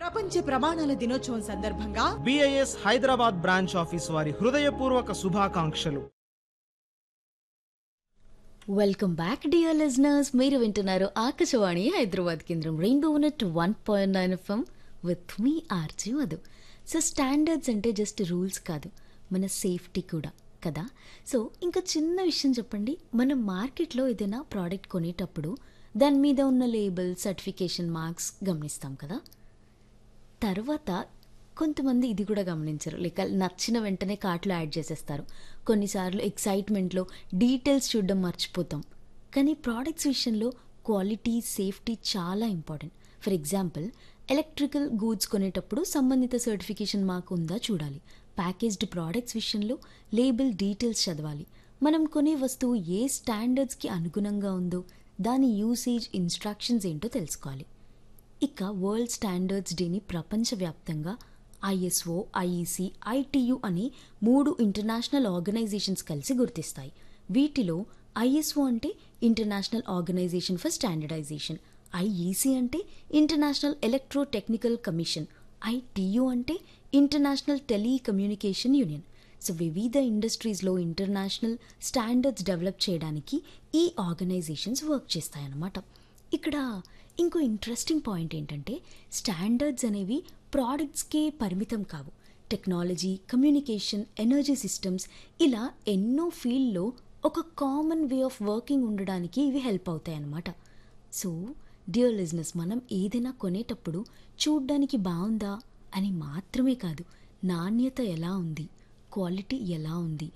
ప్రపంచ ప్రమాణాల దినోత్సవం సందర్భంగా బిఐఎస్ హైదరాబాద్ బ్రాంచ్ ఆఫీస్ వారి హృదయపూర్వక శుభాకాంక్షలు వెల్కమ్ బ్యాక్ డియర్ లిజనర్స్ మీరు వింటున్నారు ఆకాశవాణి హైదరాబాద్ కేంద్రం rainbow unit one point nine FM with మీ ఆర్జీ మధు సో స్టాండర్డ్స్ అంటే జస్ట్ రూల్స్ కాదు మన సేఫ్టీ కూడా కదా సో ఇంకా చిన్న విషయం చెప్పండి మనం మార్కెట్లో ఏదైనా ప్రోడక్ట్ కొనేటప్పుడు దాని మీద ఉన్న లేబుల్ సర్టిఫికేషన్ మార్క్స్ గమనిస్తాం కదా తర్వాత కొంతమంది ఇది కూడా గమనించరు లేక నచ్చిన వెంటనే కార్ట్లో యాడ్ చేసేస్తారు కొన్నిసార్లు ఎక్సైట్మెంట్లో డీటెయిల్స్ చూడడం మర్చిపోతాం కానీ ప్రోడక్ట్స్ విషయంలో క్వాలిటీ సేఫ్టీ చాలా important for example electrical goods కొనేటప్పుడు సంబంధిత సర్టిఫికేషన్ మార్క్ ఉందా చూడాలి ప్యాకేజ్డ్ ప్రోడక్ట్స్ విషయంలో లేబుల్ డీటెయిల్స్ చదవాలి మనం కొనే వస్తువు ఏ స్టాండర్డ్స్కి అనుగుణంగా ఉందో దాని యూసేజ్ ఇన్స్ట్రక్షన్స్ ఏంటో తెలుసుకోవాలి ఇక వరల్డ్ స్టాండర్డ్స్ డేని ప్రపంచవ్యాప్తంగా ఐఎస్ఓ ఐఈసి ఐటియు అనే మూడు ఇంటర్నేషనల్ ఆర్గనైజేషన్స్ కలిసి గుర్తిస్తాయి వీటిలో ఐఎస్ఓ అంటే international organization for standardization IEC అంటే international electrotechnical commission ITU అంటే ఇంటర్నేషనల్ టెలికమ్యూనికేషన్ యూనియన్ సో వివిధ ఇండస్ట్రీస్లో ఇంటర్నేషనల్ స్టాండర్డ్స్ డెవలప్ చేయడానికి ఈ ఆర్గనైజేషన్స్ వర్క్ చేస్తాయన్నమాట ఇక్కడ ఇంకో ఇంట్రెస్టింగ్ పాయింట్ ఏంటంటే స్టాండర్డ్స్ అనేవి ప్రోడక్ట్స్కే పరిమితం కావు టెక్నాలజీ కమ్యూనికేషన్ ఎనర్జీ సిస్టమ్స్ ఇలా ఎన్నో ఫీల్డ్లో ఒక కామన్ వే ఆఫ్ వర్కింగ్ ఉండడానికి ఇవి హెల్ప్ అవుతాయి అన్నమాట సో డియర్ లిజినెస్ మనం ఏదైనా కొనేటప్పుడు చూడ్డానికి బాగుందా అని మాత్రమే కాదు నాణ్యత ఎలా ఉంది క్వాలిటీ ఎలా ఉంది